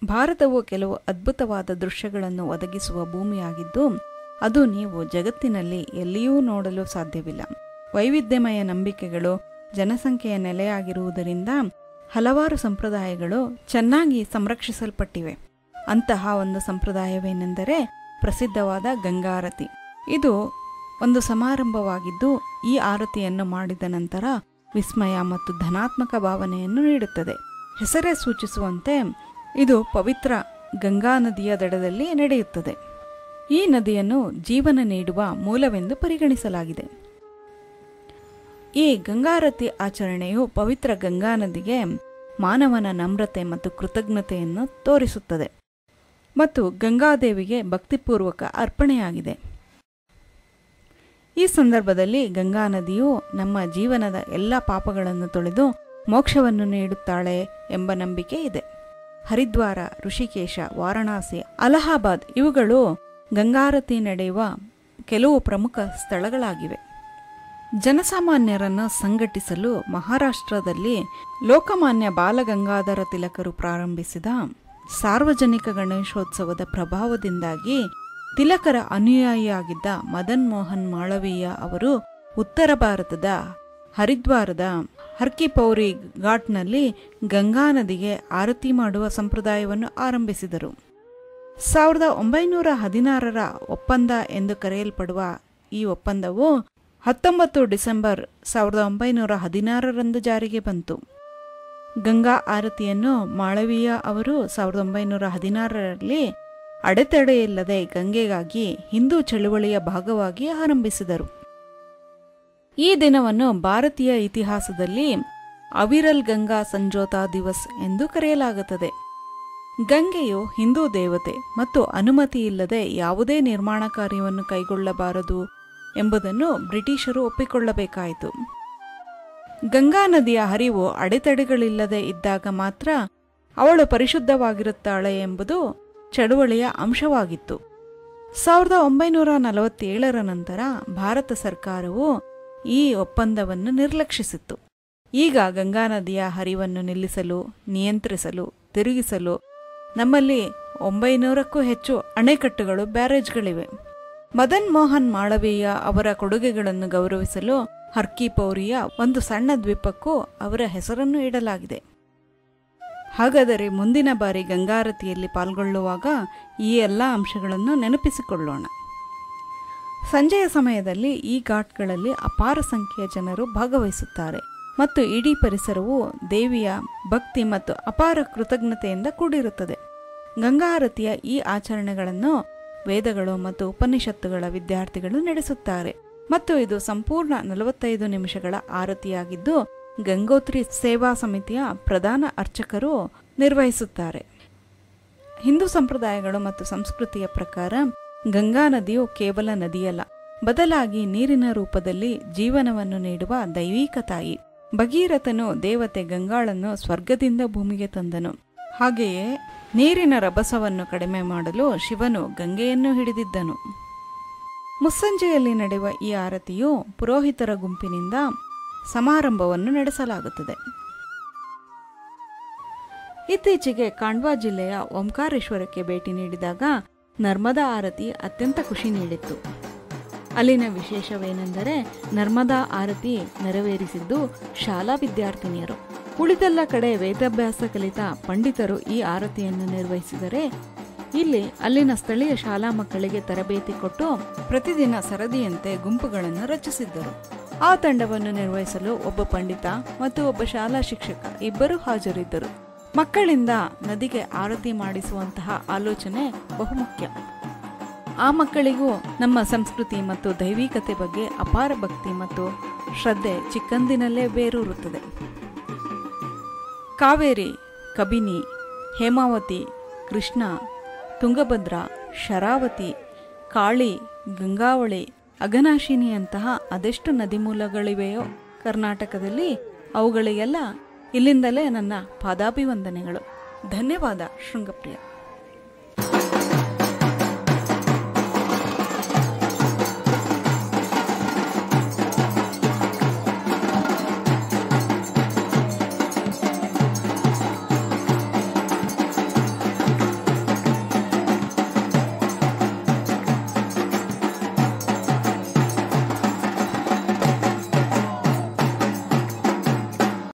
ಭಾರತವು ಕೆಲವು ಅದ್ಭುತವಾದ ದೃಶ್ಯಗಳನ್ನು ಒದಗಿಸುವ ಭೂಮಿಯಾಗಿದ್ದು ಅದು ನೀವು ಜಗತ್ತಿನಲ್ಲಿ ಎಲ್ಲಿಯೂ ನೋಡಲು ಸಾಧ್ಯವಿಲ್ಲ ವೈವಿಧ್ಯಮಯ ನಂಬಿಕೆಗಳು ಜನಸಂಖ್ಯೆಯ ನೆಲೆಯಾಗಿರುವುದರಿಂದ ಹಲವಾರು ಸಂಪ್ರದಾಯಗಳು ಚೆನ್ನಾಗಿ ಸಂರಕ್ಷಿಸಲ್ಪಟ್ಟಿವೆ ಅಂತಹ ಒಂದು ಸಂಪ್ರದಾಯವೇನೆಂದರೆ ಪ್ರಸಿದ್ಧವಾದ ಗಂಗಾರತಿ ಇದು ಒಂದು ಸಮಾರಂಭವಾಗಿದ್ದು ಈ ಆರತಿಯನ್ನು ಮಾಡಿದ ನಂತರ ವಿಸ್ಮಯ ಮತ್ತು ಧನಾತ್ಮಕ ಭಾವನೆಯನ್ನು ನೀಡುತ್ತದೆ ಹೆಸರೇ ಸೂಚಿಸುವಂತೆ ಇದು ಪವಿತ್ರ ಗಂಗಾ ನದಿಯ ದಡದಲ್ಲಿ ನಡೆಯುತ್ತದೆ ಈ ನದಿಯನ್ನು ಜೀವನ ನೀಡುವ ಮೂಲವೆಂದು ಪರಿಗಣಿಸಲಾಗಿದೆ ಈ ಗಂಗಾರತಿ ಆಚರಣೆಯು ಪವಿತ್ರ ಗಂಗಾ ನದಿಗೆ ಮಾನವನ ನಮ್ರತೆ ಮತ್ತು ಕೃತಜ್ಞತೆಯನ್ನು ತೋರಿಸುತ್ತದೆ ಮತ್ತು ಗಂಗಾದೇವಿಗೆ ಭಕ್ತಿಪೂರ್ವಕ ಅರ್ಪಣೆಯಾಗಿದೆ ಈ ಸಂದರ್ಭದಲ್ಲಿ ಗಂಗಾ ನದಿಯು ನಮ್ಮ ಜೀವನದ ಎಲ್ಲ ಪಾಪಗಳನ್ನು ತೊಳೆದು ಮೋಕ್ಷವನ್ನು ನೀಡುತ್ತಾಳೆ ಎಂಬ ನಂಬಿಕೆ ಇದೆ ಹರಿದ್ವಾರ ಋಷಿಕೇಶ ವಾರಣಾಸಿ ಅಲಹಾಬಾದ್ ಇವುಗಳು ಗಂಗಾರತಿ ನಡೆಯುವ ಕೆಲವು ಪ್ರಮುಖ ಸ್ಥಳಗಳಾಗಿವೆ ಜನಸಾಮಾನ್ಯರನ್ನು ಸಂಘಟಿಸಲು ಮಹಾರಾಷ್ಟ್ರದಲ್ಲಿ ಲೋಕಮಾನ್ಯ ಬಾಲಗಂಗಾಧರ ತಿಲಕರು ಪ್ರಾರಂಭಿಸಿದ ಸಾರ್ವಜನಿಕ ಗಣೇಶೋತ್ಸವದ ಪ್ರಭಾವದಿಂದಾಗಿ ತಿಲಕರ ಅನುಯಾಯಿಯಾಗಿದ್ದ ಮದನ್ ಮೋಹನ್ ಮಾಳವೀಯ ಅವರು ಉತ್ತರ ಭಾರತದ ಹರಿದ್ವಾರದ ಹರ್ಕಿಪೌರಿ ಘಾಟ್ನಲ್ಲಿ ಗಂಗಾ ನದಿಗೆ ಆರತಿ ಮಾಡುವ ಸಂಪ್ರದಾಯವನ್ನು ಆರಂಭಿಸಿದರು ಸಾವಿರದ ಒಂಬೈನೂರ ಹದಿನಾರರ ಒಪ್ಪಂದ ಎಂದು ಕರೆಯಲ್ಪಡುವ ಈ ಒಪ್ಪಂದವು ಹತ್ತೊಂಬತ್ತು ಡಿಸೆಂಬರ್ ಸಾವಿರದ ಒಂಬೈನೂರ ಹದಿನಾರರಂದು ಜಾರಿಗೆ ಬಂತು ಗಂಗಾ ಆರತಿಯನ್ನು ಮಾಳವೀಯ ಅವರು ಸಾವಿರದ ಒಂಬೈನೂರ ಹದಿನಾರರಲ್ಲಿ ಅಡೆತಡೆಯಿಲ್ಲದೆ ಗಂಗೆಗಾಗಿ ಹಿಂದೂ ಚಳುವಳಿಯ ಭಾಗವಾಗಿ ಆರಂಭಿಸಿದರು ಈ ದಿನವನ್ನು ಭಾರತೀಯ ಇತಿಹಾಸದಲ್ಲಿ ಅವಿರಲ್ ಗಂಗಾ ಸಂಜೋತಾ ದಿವಸ್ ಎಂದು ಕರೆಯಲಾಗುತ್ತದೆ ಗಂಗೆಯು ಹಿಂದೂ ದೇವತೆ ಮತ್ತು ಅನುಮತಿ ಇಲ್ಲದೆ ಯಾವುದೇ ನಿರ್ಮಾಣ ಕಾರ್ಯವನ್ನು ಕೈಗೊಳ್ಳಬಾರದು ಎಂಬುದನ್ನು ಬ್ರಿಟಿಷರು ಒಪ್ಪಿಕೊಳ್ಳಬೇಕಾಯಿತು ಗಂಗಾ ನದಿಯ ಹರಿವು ಅಡೆತಡೆಗಳಿಲ್ಲದೆ ಇದ್ದಾಗ ಮಾತ್ರ ಅವಳು ಪರಿಶುದ್ಧವಾಗಿರುತ್ತಾಳೆ ಎಂಬುದು ಚಳುವಳಿಯ ಅಂಶವಾಗಿತ್ತು ಸಾವಿರದ ಒಂಬೈನೂರ ನಲವತ್ತೇಳರ ನಂತರ ಭಾರತ ಸರ್ಕಾರವು ಈ ಒಪ್ಪಂದವನ್ನು ನಿರ್ಲಕ್ಷಿಸಿತ್ತು ಈಗ ಗಂಗಾ ನದಿಯ ಹರಿವನ್ನು ನಿಲ್ಲಿಸಲು ನಿಯಂತ್ರಿಸಲು ತಿರುಗಿಸಲು ನಮ್ಮಲ್ಲಿ ಒಂಬೈನೂರಕ್ಕೂ ಹೆಚ್ಚು ಅಣೆಕಟ್ಟುಗಳು ಬ್ಯಾರೇಜ್ಗಳಿವೆ ಮದನ್ ಮೋಹನ್ ಮಾಳವೀಯ ಅವರ ಕೊಡುಗೆಗಳನ್ನು ಗೌರವಿಸಲು ಹರ್ಕಿಪೌರಿಯ ಒಂದು ಸಣ್ಣ ದ್ವೀಪಕ್ಕೂ ಅವರ ಹೆಸರನ್ನು ಇಡಲಾಗಿದೆ ಹಾಗಾದರೆ ಮುಂದಿನ ಬಾರಿ ಗಂಗಾರತಿಯಲ್ಲಿ ಪಾಲ್ಗೊಳ್ಳುವಾಗ ಈ ಎಲ್ಲ ಅಂಶಗಳನ್ನು ನೆನಪಿಸಿಕೊಳ್ಳೋಣ ಸಂಜೆಯ ಸಮಯದಲ್ಲಿ ಈ ಘಾಟ್ಗಳಲ್ಲಿ ಅಪಾರ ಸಂಖ್ಯೆಯ ಜನರು ಭಾಗವಹಿಸುತ್ತಾರೆ ಮತ್ತು ಇಡೀ ಪರಿಸರವು ದೇವಿಯ ಭಕ್ತಿ ಮತ್ತು ಅಪಾರ ಕೃತಜ್ಞತೆಯಿಂದ ಕೂಡಿರುತ್ತದೆ ಗಂಗಾರತಿಯ ಈ ಆಚರಣೆಗಳನ್ನು ವೇದಗಳು ಮತ್ತು ಉಪನಿಷತ್ತುಗಳ ವಿದ್ಯಾರ್ಥಿಗಳು ನಡೆಸುತ್ತಾರೆ ಮತ್ತು ಇದು ಸಂಪೂರ್ಣ ನಲವತ್ತೈದು ನಿಮಿಷಗಳ ಆರತಿಯಾಗಿದ್ದು ಗಂಗೋತ್ರಿ ಸೇವಾ ಸಮಿತಿಯ ಪ್ರಧಾನ ಅರ್ಚಕರು ನಿರ್ವಹಿಸುತ್ತಾರೆ ಹಿಂದೂ ಸಂಪ್ರದಾಯಗಳು ಮತ್ತು ಸಂಸ್ಕೃತಿಯ ಪ್ರಕಾರ ಗಂಗಾ ನದಿಯು ಕೇವಲ ನದಿಯಲ್ಲ ಬದಲಾಗಿ ನೀರಿನ ರೂಪದಲ್ಲಿ ಜೀವನವನ್ನು ನೀಡುವ ದೈವಿಕ ತಾಯಿ ಭಗೀರಥನು ದೇವತೆ ಗಂಗಾಳನ್ನು ಸ್ವರ್ಗದಿಂದ ಭೂಮಿಗೆ ತಂದನು ಹಾಗೆಯೇ ನೀರಿನ ರಭಸವನ್ನು ಕಡಿಮೆ ಮಾಡಲು ಶಿವನು ಗಂಗೆಯನ್ನು ಹಿಡಿದಿದ್ದನು ಮುಸ್ಸಂಜೆಯಲ್ಲಿ ನಡೆಯುವ ಈ ಆರತಿಯು ಪುರೋಹಿತರ ಗುಂಪಿನಿಂದ ಸಮಾರಂಭವನ್ನು ನಡೆಸಲಾಗುತ್ತದೆ ಇತ್ತೀಚೆಗೆ ಕಾಂಡ್ವಾ ಜಿಲ್ಲೆಯ ಓಂಕಾರೇಶ್ವರಕ್ಕೆ ಭೇಟಿ ನೀಡಿದಾಗ ನರ್ಮದಾ ಆರತಿ ಅತ್ಯಂತ ಖುಷಿ ನೀಡಿತ್ತು ಅಲ್ಲಿನ ವಿಶೇಷವೇನೆಂದರೆ ನರ್ಮದಾ ಆರತಿ ನೆರವೇರಿಸಿದ್ದು ಶಾಲಾ ವಿದ್ಯಾರ್ಥಿನಿಯರು ಉಳಿದೆಲ್ಲ ಕಡೆ ವೇದಾಭ್ಯಾಸ ಕಲಿತ ಪಂಡಿತರು ಈ ಆರತಿಯನ್ನು ನಿರ್ವಹಿಸಿದರೆ ಇಲ್ಲಿ ಅಲ್ಲಿನ ಸ್ಥಳೀಯ ಶಾಲಾ ಮಕ್ಕಳಿಗೆ ತರಬೇತಿ ಕೊಟ್ಟು ಪ್ರತಿದಿನ ಸರದಿಯಂತೆ ಗುಂಪುಗಳನ್ನು ರಚಿಸಿದ್ದರು ಆ ತಂಡವನ್ನು ನಿರ್ವಹಿಸಲು ಒಬ್ಬ ಪಂಡಿತ ಮತ್ತು ಒಬ್ಬ ಶಾಲಾ ಶಿಕ್ಷಕ ಇಬ್ಬರು ಹಾಜರಿದ್ದರು ಮಕ್ಕಳಿಂದ ನದಿಗೆ ಆರತಿ ಮಾಡಿಸುವಂತಹ ಆಲೋಚನೆ ಬಹುಮುಖ್ಯ ಆ ಮಕ್ಕಳಿಗೂ ನಮ್ಮ ಸಂಸ್ಕೃತಿ ಮತ್ತು ದೈವಿಕತೆ ಬಗ್ಗೆ ಅಪಾರ ಭಕ್ತಿ ಮತ್ತು ಶ್ರದ್ಧೆ ಚಿಕ್ಕಂದಿನಲ್ಲೇ ಬೇರೂರುತ್ತದೆ ಕಾವೇರಿ ಕಬಿನಿ ಹೇಮಾವತಿ ಕೃಷ್ಣ ತುಂಗಭದ್ರಾ ಶರಾವತಿ ಕಾಳಿ ಗಂಗಾವಳಿ ಅಘನಾಶಿನಿಯಂತಹ ಅದೆಷ್ಟು ನದಿಮೂಲಗಳಿವೆಯೋ ಕರ್ನಾಟಕದಲ್ಲಿ ಅವುಗಳಿಗೆಲ್ಲ ಇಲ್ಲಿಂದಲೇ ನನ್ನ ಪಾದಾಭಿವಂದನೆಗಳು ಧನ್ಯವಾದ ಶೃಂಗಪ್ರಿಯ